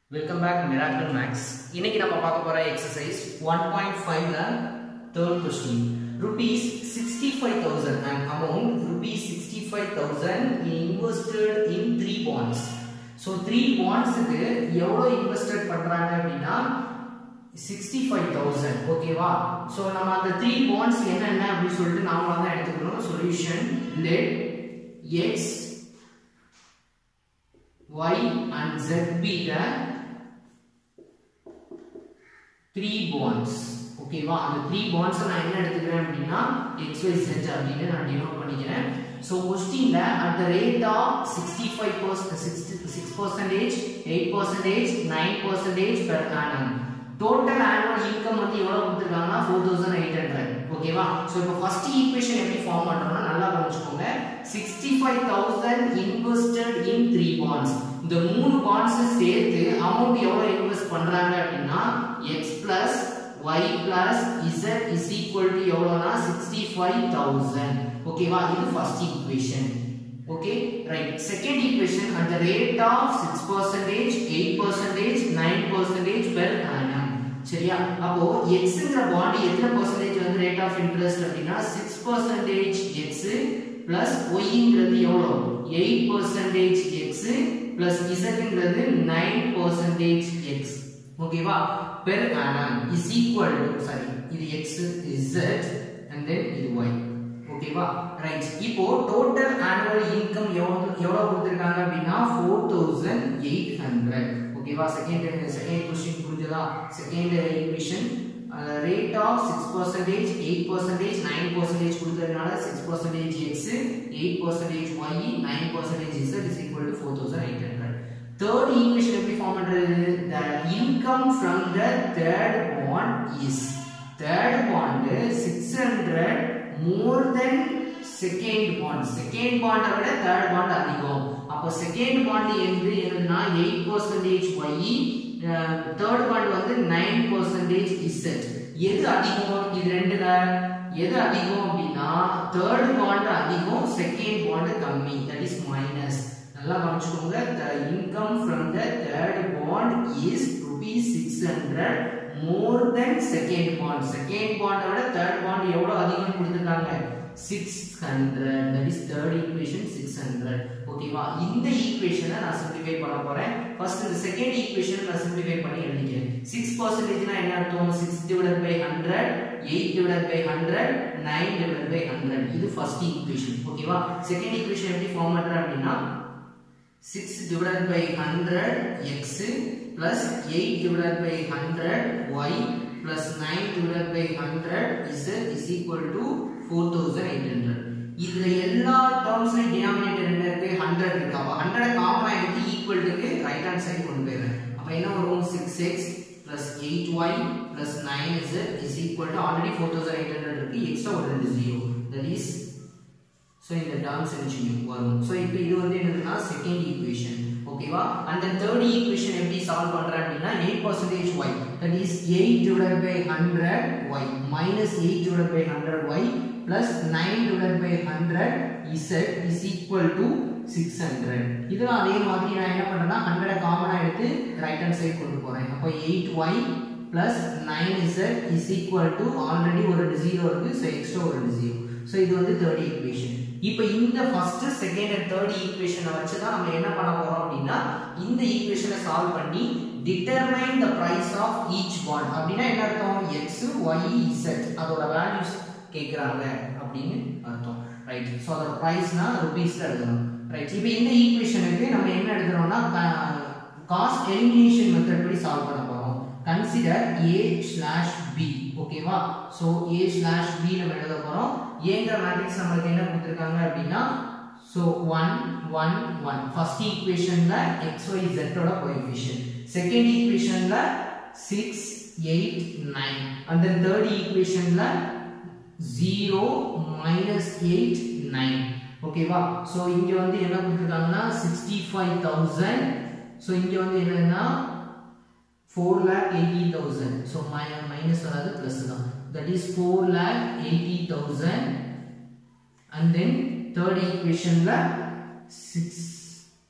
welcome back miracle maths இன்னைக்கு நம்ம பார்க்க போற எக்ஸசைஸ் ஒன் பாயிண்ட் ஃபைவ்ல third question rupees sixty five thousand and amount rupees sixty five thousand invested in three bonds so three பாண்ட்ஸுக்கு எவ்வளோ invested பண்றாங்க அப்படின்னா சிக்ஸ்டி ஃபைவ் தௌசண்ட் ஓகேவா ஸோ நம்ம அந்த த்ரீ பாண்ட்ஸ் என்னென்ன அப்படின்னு சொல்லிட்டு நாம தான் எடுத்துக்கணும் solution let x y and z be the three bonds ஓகேவா அந்த த்ரீ பாண்ட்ஸ் நான் என்ன எடுத்துக்கிறேன் அப்படின்னா எக்ஸ் ஒய் செட் அப்படின்னு நான் டினோட் பண்ணிக்கிறேன் ஸோ கொஸ்டின்ல at the rate of sixty five percent sixty six percentage eight percentage nine percentage per annum total annual income வந்து எவ்வளவு கொடுத்துருக்காங்கன்னா ஃபோர் தௌசண்ட் எயிட் ஹண்ட்ரட் ஓகேவா ஸோ இப்போ ஃபர்ஸ்ட் ஈக்குவேஷன் எப்படி ஃபார்ம் பண்றோம்னா நல்லா கவனிச்சுக்கோங்க sixty five thousand invested in three bonds இந்த மூணு பாண்ட்ஸ் சேர்த்து அமௌண்ட் எவ்வளவு இன்வெஸ்ட் பண்றாங்க அப்படின்னா x plus y plus z is equal to எவ்வளோனா சிக்ஸ்டி ஃபைவ் தௌசண்ட் ஓகேவா இது first equation okay right second equation at the rate of 6 percentage 8 percentage 9 percentage per annum சரியா அப்போ xங்கிற பாண்ட் எத்தனை பர்சன்டேஜ் வந்து ரேட் ஆஃப் இன்ட்ரெஸ்ட் அப்படின்னா 6 percentage x plus ஒய்ங்கிறது எவ்வளோ 8 பர்சன்டேஜ் x பிளஸ் இசட்ங்கிறது 9 பர்சன்டேஜ் x ஓகேவா per annum is equal to sorry இது x z and then இது y ஓகேவா ரைட் இப்போ டோட்டல் ஆனுவல் இன்கம் எவ்வளவு எவ்வளவு கொடுத்திருக்காங்க அப்படின்னா 4800 ஓகேவா செகண்ட் செகண்ட் क्वेश्चन புரிஞ்சதா செகண்ட் ஈக்குவேஷன் ரேட் ஆஃப் 6% 8% 9% கொடுத்ததுனால 6% x 8% y 9% z is equal to 4800 third equation எப்படி ஃபார்ம் பண்றது the income from the third bond is third bond 600 more than second bond second bond விட third bond அதிகம் அப்ப second bond எது என்னன்னா 8% y third bond வந்து 9% z எது அதிகம் இது ரெண்டுல எது அதிகம் அப்படின்னா third bond அதிகம் second bond கம்மி that is minus நல்லா கவனிச்சுக்கோங்க the income from the third bond is rupees 600 more than second bond second bond விட third bond எவ்வளவு அதிகம் கொடுத்திருக்காங்க 600 that is third equation 600 ஓகேவா இந்த ஈக்குவேஷனை நான் சிம்பிளிஃபை பண்ண போறேன் ஃபர்ஸ்ட் இந்த செகண்ட் ஈக்குவேஷனை நான் சிம்பிளிஃபை பண்ணி எழுதிக்கிறேன் 6% னா என்ன அர்த்தம் 6 divided by 100 8 divided by 100 9 divided by 100 இது ஃபர்ஸ்ட் ஈக்குவேஷன் ஓகேவா செகண்ட் ஈக்குவேஷன் எப்படி ஃபார்ம் பண்றேன் அப்படின்னா 6 divided by 100 x plus 8 divided by 100 y plus 9 divided by 100 z is equal to 4800 இதுல எல்லா டேர்ம்ஸ்லயும் டினாமினேட்டர் என்ன இருக்கு 100 இருக்கு அப்ப 100 காமனா எடுத்து ஈக்குவல் டுக்கு ரைட் ஹேண்ட் சைடு கொண்டு போயிடுறேன் அப்ப என்ன வரும் 6x plus 8y plus 9z is equal to already 4800 இருக்கு எக்ஸ்ட்ரா ஒரு ரெண்டு ஜீரோ that is ஸோ இந்த டேர்ம்ஸ் நிச்சயம் வரும் ஸோ இப்போ இது வந்து என்னதுன்னா செகண்ட் ஈக்குவேஷன் ஓகேவா அந்த தேர்ட் ஈக்குவேஷன் எப்படி சால்வ் பண்றேன் அப்படின்னா eight percentage y that is eight divide by hundred y minus eight divide by hundred y plus nine divide by hundred z is equal to six hundred இதெல்லாம் அதே மாதிரி நான் என்ன பண்றேன்னா ஹண்ட்ரட் காமனாக எடுத்து ரைட் ஹேண்ட் சைடு கொண்டு போறேன் அப்போ eight y plus nine z is equal to already ஒரு ரெண்டு ஜீரோ இருக்கு ஸோ எக்ஸ்ட்ரா ஒரு ரெண்டு ஜீரோ ஸோ இது வந்து தேர்ட் ஈக்குவேஷன் இப்போ இந்த ஃபர்ஸ்ட் செகண்ட் அண்ட் தேர்ட் ஈக்குவேஷனை வச்சு தான் நம்ம என்ன பண்ண போறோம் அப்படின்னா இந்த ஈக்குவேஷனை சால்வ் பண்ணி determine the price of each bond அப்படின்னா என்ன அர்த்தம் எக்ஸ் ஒய் இசட் அதோட வேல்யூஸ் கேட்குறாங்க அப்படின்னு அர்த்தம் ரைட் ஸோ அதோட ப்ரைஸ்னா ருபீஸ்ல எழுதணும் ரைட் இப்போ இந்த ஈக்குவேஷனுக்கு நம்ம என்ன எழுதுறோம்னா காஸ்ட் எலிமினேஷன் மெத்தட் படி சால்வ் பண்ண போறோம் கன்சிடர் ஏ ஸ்லாஷ் பி ஓகேவா ஸோ ஏ ஸ்லாஷ் பி நம்ம எழுத போறோம் ஏங்கிற மேட்ரிக்ஸ் நம்மளுக்கு என்ன கொடுத்துருக்காங்க அப்படின்னா so one one one first ஈக்குவேஷன்ல எக்ஸ் ஒய் ஜெட்டோட கோஎஃபிஷியன் செகண்ட் ஈக்குவேஷன்ல six eight nine and then third ஈக்குவேஷன்ல ஜீரோ மைனஸ் எயிட் நைன் ஓகேவா ஸோ இங்க வந்து என்ன கொடுத்துருக்காங்கன்னா சிக்ஸ்டி ஃபைவ் தௌசண்ட் ஸோ இங்க வந்து என்னன்னா four lakh eighty thousand so minus வராது ப்ளஸ் தான் that is four lakh eighty thousand and then third ஈக்குவேஷன்ல சிக்ஸ்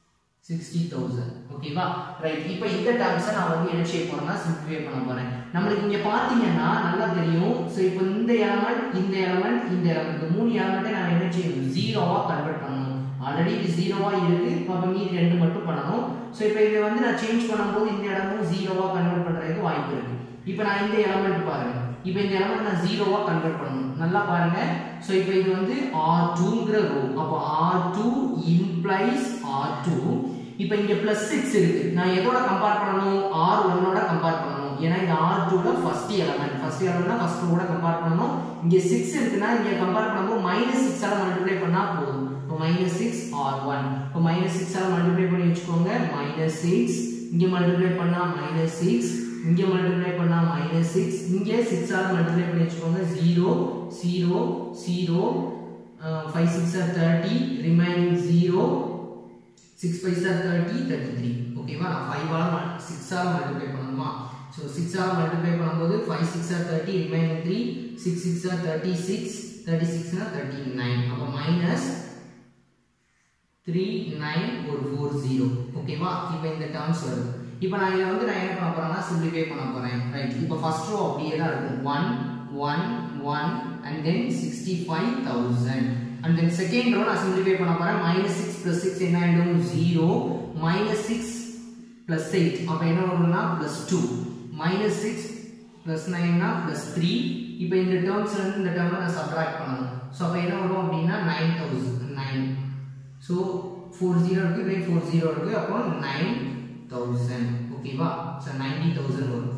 சிக்ஸ்டி தௌசண்ட் ஓகேவா ரைட் இப்போ இந்த டேர்ம்ஸை நான் வந்து என்ன செய்ய போறேன்னா சிம்பிளிஃபை பண்ண போறேன் நம்மளுக்கு இங்க பாத்தீங்கன்னா நல்லா தெரியும் ஸோ இப்போ இந்த எலமெண்ட் இந்த எலமெண்ட் இந்த எலமெண்ட் இந்த மூணு எலமெண்ட்டை நான் என்ன செய்யணும் ஜீரோவா கன்வெர்ட் பண்ணணும் ஆல்ரெடி இது ஜீரோவா இருக்கு அப்போ மீதி ரெண்டு மட்டும் பண்ணணும் ஸோ இப்போ இதை வந்து நான் சேஞ்ச் பண்ணும்போது இந்த இடமும் ஜீரோவா கன்வெர்ட் பண்றதுக்கு வாய்ப்பு இருக்கு இப்போ நான் இந்த எலமெண்ட் பாருங்க இப்போ இந்த எலமெண்ட் நான் ஜீரோவா கன்வெர்ட் பண்ணணும் நல்லா பாருங்க ஸோ இப்போ இது வந்து ஆர் டூங்கிற ரோ அப்போ R two implies R two இப்போ இங்க பிளஸ் சிக்ஸ் இருக்கு நான் எதோட கம்பேர் பண்ணணும் ஆர் ஒன்னோட கம்பேர் பண்ணணும் ஏன்னா இந்த ஆர் டூல ஃபர்ஸ்ட் எலமெண்ட் ஃபர்ஸ்ட் எலமெண்ட்னா ஃபர்ஸ்ட் கூட கம்பேர் பண்ணணும் இங்க சிக்ஸ் இருக்குன்னா இங்க கம்பேர் பண்ணும்போது மைனஸ் சிக்ஸ் ஆல மல்டிப்ளை பண்ணா போதும் இப்போ மைனஸ் சிக்ஸ் ஆர் ஒன் இப்போ மைனஸ் சிக்ஸ் ஆல மல்டிப்ளை பண்ணி வச்சுக்கோங்க மைனஸ் சிக்ஸ் இங்க மல்டிப்ளை பண்ணா மைனஸ் சிக்ஸ் இங்க மல்டிப்ளை பண்ணா மைனஸ் சிக்ஸ் இங்க சிக்ஸ் ஆல மல்டிப்ளை பண்ணி வச்சுக்கோங்க zero zero zero five six are thirty remaining zero six five are thirty thirty three ஓகேவா நான் ஃபைவ் ஆல் சிக்ஸ் ஆல் மல்டிப்ளை பண்ணணுமா ஸோ சிக்ஸ் ஆல் மல்டிப்ளை பண்ணும்போது five six are thirty remaining three six six are thirty six thirty சிக்ஸ்னா thirty nine அப்போ minus three nine ஒரு ஃபோர் ஜீரோ ஓகேவா இப்போ இந்த டேர்ம்ஸ் வருது இப்போ நான் இதை வந்து நான் என்ன பண்ண போறேன்னா சிம்பிளிஃபை பண்ண போறேன் ரைட் இப்போ ஃபர்ஸ்ட் ரோ அப்படியே தான் இருக்கும் one one one and then sixty five thousand and then second row நான் சிம்பிளிஃபை பண்ண போறேன் மைனஸ் சிக்ஸ் பிளஸ் சிக்ஸ் என்ன ஆயிடும் zero minus six plus eight அப்போ என்ன வரும்னா plus two minus six plus நைன்னா பிளஸ் த்ரீ இப்போ இந்த டேர்ம்ஸ்ல இருந்து இந்த டேர்மை நான் சப்ராக்ட் பண்ணணும் ஸோ அப்போ என்ன வரும் அப்படின்னா nine thousand nine so four zero இருக்கு இதே ஃபோர் ஜீரோ இருக்கு அப்போ நைன் தௌசண்ட் ஓகேவா ஸோ நைன்டி தௌசண்ட் வரும்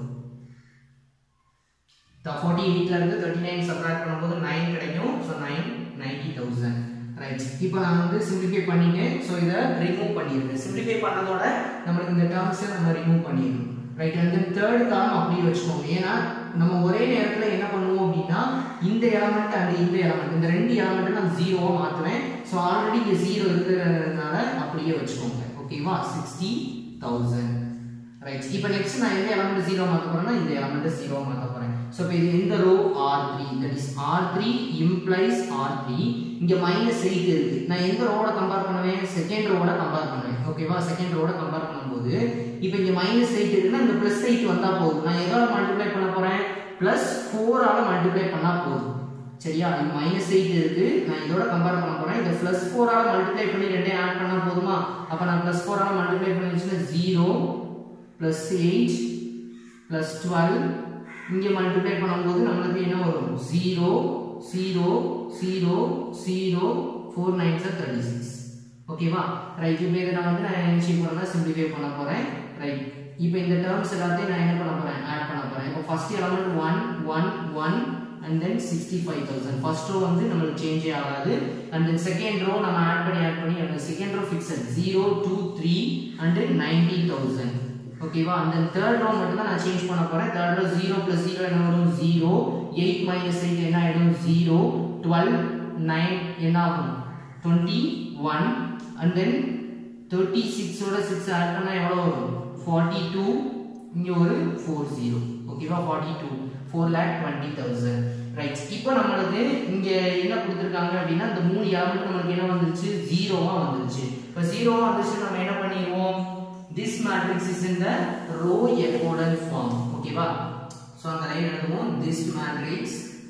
ஃபார்ட்டி எயிட்ல இருந்து தேர்ட்டி நைன் சப்ராக்ட் பண்ணும்போது நைன் கிடைக்கும் so nine ninety thousand right இப்போ நான் வந்து சிம்பிளிஃபை பண்ணிட்டேன் ஸோ இதை ரிமூவ் பண்ணியிருக்கேன் சிம்பிளிஃபை பண்ணதோட நம்மளுக்கு இந்த டேர்ம்ஸை நம்ம ரிமூவ் பண்ணிடணும் right and then third term அப்படியே வச்சுக்கோங்க ஏன்னா நம்ம ஒரே நேரத்தில் என்ன பண்ணுவோம் அப்படின்னா இந்த எலமெண்ட் அண்ட் இந்த எலமெண்ட் இந்த ரெண்டு எலமெண்ட்டை நான் ஜீரோவாக மாற்றுவேன் ஸோ ஆல்ரெடி இங்கே ஜீரோ இருக்கிறதுனால அப்படியே வச்சுக்கோங்க ஓகேவா சிக்ஸ்டி தௌசண்ட் ரைட் இப்போ நெக்ஸ்ட் நான் எந்த எலமெண்ட் ஜீரோ மாற்ற போறேன்னா இந்த எலமெண்ட் ஜீரோ மாற்ற போறேன் ஸோ இப்போ இது இந்த row R three that is R three implies R three இங்க மைனஸ் எயிட் இருக்கு நான் எந்த ரோட கம்பேர் பண்ணுவேன் செகண்ட் ரோட கம்பேர் பண்ணுவேன் ஓகேவா செகண்ட் ரோட கம்பேர் பண்ணும்போது இப்போ இங்க மைனஸ் எயிட் இருக்குன்னா இந்த பிளஸ் எயிட் வந்தா போதும் நான் எதோட மல்டிப்ளை பண்ண போறேன் பிளஸ் ஃபோரால மல்டிப்ளை பண்ணா போதும் சரியா இது மைனஸ் எயிட் இருக்கு நான் இதோட கம்பேர் பண்ண போறேன் இந்த பிளஸ் ஃபோரால மல்டிப்ளை பண்ணி ரெண்டையும் ஆட் பண்ணா போதுமா அப்ப நான் பிளஸ் ஃபோரால மல்டிப்ளை பண்ணி வச்சுன்னா zero plus eight plus twelve இங்கே மல்டிப்ளை பண்ணும்போது நம்மளுக்கு என்ன வரும் zero zero zero zero four nine are thirty six ஓகேவா ரைட் இப்போ இதை நான் வந்து நான் என்ன செய்ய போறேன்னா சிம்பிளிஃபை பண்ண போறேன் ரைட் இப்போ இந்த டேர்ம்ஸ் எல்லாத்தையும் நான் என்ன பண்ண போறேன் ஆட் பண்ண போறேன் இப்போ first element one one one and then sixty five thousand first row வந்து நம்மளுக்கு சேஞ்சே ஆகாது அண்ட் தென் செகண்ட் ரோ நம்ம ஆட் பண்ணி ஆட் பண்ணி அந்த second row fixed zero two three and ninety thousand ஓகேவா அந்த தேர்ட் ரோ மட்டும் தான் நான் சேஞ்ச் பண்ண போறேன் third row zero plus zero என்ன வரும் ஜீரோ எயிட் மைனஸ் எயிட் என்ன ஆயிடும் ஜீரோ டுவெல் நைன் என்ன ஆகும் twenty one and then thirty சிக்ஸோட சிக்ஸ் ஆட் பண்ணால் எவ்வளோ வரும் ஃபார்ட்டி டூ இங்கே ஒரு ஃபோர் ஜீரோ ஓகேவா forty two four lakh twenty thousand right இப்போ நம்மளுக்கு இங்கே என்ன கொடுத்துருக்காங்க அப்படின்னா இந்த மூணு எலமெண்ட் நம்மளுக்கு என்ன வந்துருச்சு ஜீரோவாக வந்துருச்சு இப்போ ஜீரோவாக வந்துருச்சு நம்ம என்ன பண்ணிடுவோம் this matrix is in the row echelon form ஓகேவா சோ அந்த லைன் எழுதுவோம் this matrix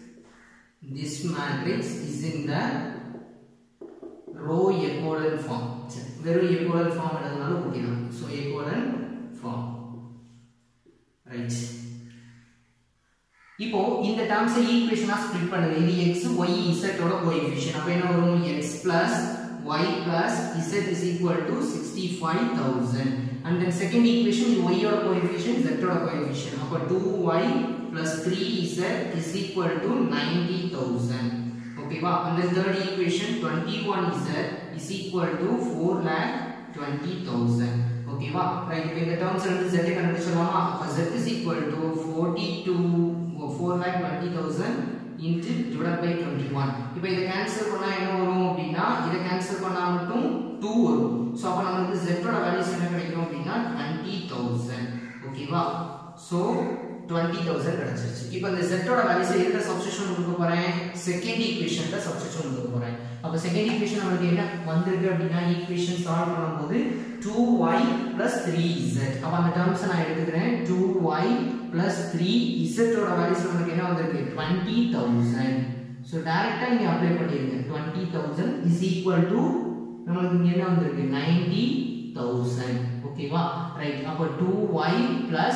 this matrix is in the row echelon form சரி, வெறும் echelon form எழுதுனாலும் ஓகே தான் சோ echelon form ரைட் இப்போ இந்த டேர்ம்ஸை ஈக்குவேஷனா ஸ்ப்ளிட் பண்ணுங்க இது x y z ஓட கோஎஃபிஷியன்ட் அப்ப என்ன வரும் x plus y plus z is equal to 65000 and then second equation இது y ஓட coefficient z ஓட coefficient அப்ப 2y plus 3z is equal to 90000 ஓகேவா and then third equation 21z is equal to 4 lakh 20000 ஓகேவா right இப்போ இந்த terms வந்து z ஐ கண்டுபிடிச்சலாமா அப்ப z is equal to 42 4 lakh 20000 into divided by 21 இப்போ இதை கேன்சல் பண்ணா என்ன வரும் அப்படின்னா இதை கேன்சல் பண்ணா மட்டும் 2 வரும் சோ அப்ப நமக்கு z ஓட வேல்யூஸ் என்ன கிடைக்கும் அப்படின்னா 20000 ஓகேவா சோ 20000 கிடைச்சிருச்சு இப்போ இந்த z ஓட வேல்யூஸ் எதுல சப்ஸ்டிட்யூஷன் கொடுக்க போறேன் செகண்ட் ஈக்குவேஷன்ல சப்ஸ்டிட்யூஷன் கொடுக்க போறேன் அப்ப செகண்ட் ஈக்குவேஷன் நமக்கு என்ன வந்திருக்கு அப்படின்னா ஈக்குவேஷன் சால்வ் பண்ணும்போது 2y plus 3z அப்ப அந்த டேர்ம்ஸ் நான் எடுத்துக்கிறேன் 2y plus 3z ஓட வேல்யூஸ் நமக்கு என்ன வந்திருக்கு 20000 சோ டைரக்டா இங்க அப்ளை பண்ணிருங்க 20000 is equal to நமக்கு இங்க என்ன வந்திருக்கு 90000 ஓகேவா ரைட் அப்ப 2y plus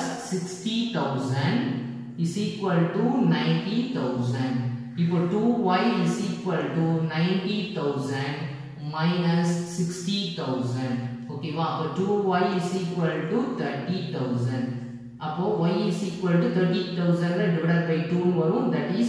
60000 is equal to 90000 இப்போ 2y is equal to 90000 minus 60000 ஓகேவா அப்போ 2y is equal to 30000 அப்போ y is equal to 30000 divided by 2 வரும் that is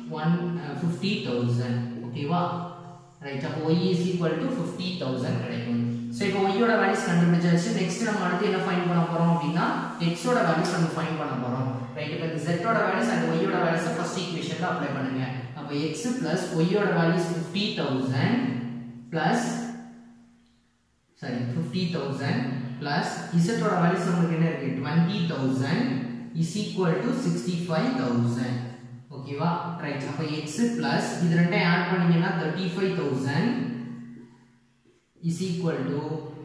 150000 ஓகேவா ரைட் அப்போ y is equal to 50000 கிடைக்கும் ஸோ இப்போ y ஓட வேல்யூஸ் கண்டுபிடிச்சாச்சு நெக்ஸ்ட் நம்ம அடுத்து என்ன ஃபைண்ட் பண்ண போறோம் அப்படின்னா x ஓட வேல்யூஸ் நம்ம ஃபைண்ட் பண்ண போறோம் ரைட் இப்போ இந்த z ஓட வேல்யூஸ் அண்ட் y ஓட வேல்யூஸ் ஃபர்ஸ்ட் ஈக்குவேஷன்ல அப்ளை பண்ணுங்க அப்போ x plus y ஓட values 50000 plus sorry 50000 plus z ஓட வேல்யூஸ் நமக்கு என்ன இருக்கு 20000 is equal to 65000 ஓகேவா ரைட் அப்ப x plus இது ரெண்டையும் ஆட் பண்ணீங்கன்னா 35000 is equal to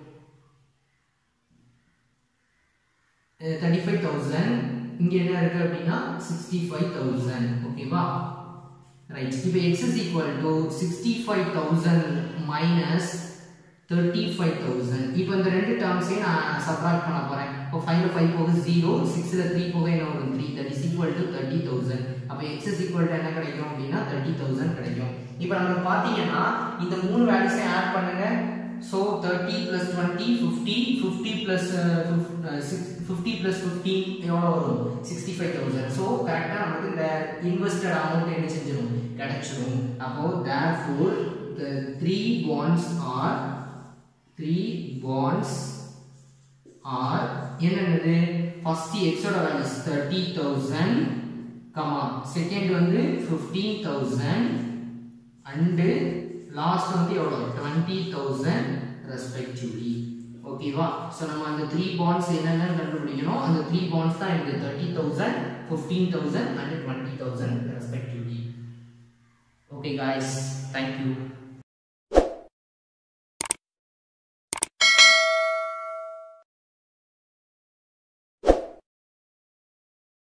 thirty five thousand இங்கே என்ன இருக்கு அப்படின்னா சிக்ஸ்டி ஃபைவ் தௌசண்ட் ஓகேவா ரைட் இப்போ x is equal to sixty five thousand minus thirty five thousand இப்போ இந்த ரெண்டு டேர்ம்ஸையும் நான் சப்ராக்ட் பண்ண போகிறேன் இப்போ ஃபைவ்ல ஃபைவ் போக ஜீரோ சிக்ஸில் த்ரீ போக என்ன வரும் three that is equal to thirty thousand அப்போ எக்ஸ் இஸ் ஈக்குவல் டு என்ன கிடைக்கும் அப்படின்னா தேர்ட்டி தௌசண்ட் கிடைக்கும் இப்போ நமக்கு பார்த்தீங்கன்னா இந்த மூணு வேல்யூஸையும் ஆட் பண்ணுங்க So 30 plus 20, 50, 50 plus uh, 50 plus 15 எவ்வளோ வரும் 65000 ஸோ கரெக்டாக நமக்கு இந்த இன்வெஸ்டட் அமௌண்ட் என்ன செஞ்சிடும் கிடைச்சிடும் அப்போ therefore the three bonds are three bonds are என்னென்னது ஃபர்ஸ்ட் x ஓட வேல்யூஸ் 30000 கமா செகண்ட் வந்து 15000 அண்டு லாஸ்ட் வந்து எவ்வளோ டுவெண்ட்டி தௌசண்ட் ரெஸ்பெக்டிவ்லி ஓகேவா ஸோ நம்ம அந்த த்ரீ பாண்ட்ஸ் என்னென்னு கண்டுபிடிக்கணும் அந்த த்ரீ பாண்ட்ஸ் தான் எனக்கு thirty thousand fifteen thousand and twenty thousand respectively okay guys thank you